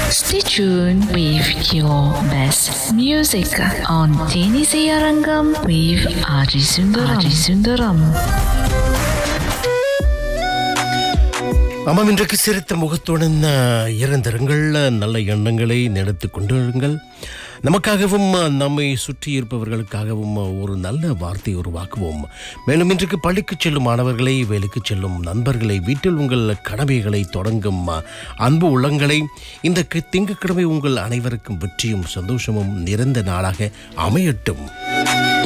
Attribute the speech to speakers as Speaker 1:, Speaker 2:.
Speaker 1: Stay tuned with your best music on Tenisi Arangam with Aji Sundaram. Aji Sundaram.
Speaker 2: ஆமாம் இன்றைக்கு சிரித்த முகத்துடன் அஹ், இருந்திருங்கள் நல்ல எண்ணங்களை நினைத்து கொண்டிருங்கள் நமக்காகவும் நம்மை சுற்றி இருப்பவர்களுக்காகவும் ஒரு நல்ல வார்த்தை உருவாக்குவோம் மேலும் இன்றைக்கு பள்ளிக்கு செல்லும் மாணவர்களை வேலைக்கு செல்லும் நண்பர்களை வீட்டில் உங்கள் கடமைகளை தொடங்கும் அன்பு உள்ளங்களை இந்த கி- திங்கட்கிழமை உங்கள் அனைவருக்கும் வெற்றியும் சந்தோஷமும் நிறைந்த நாளாக அமையட்டும்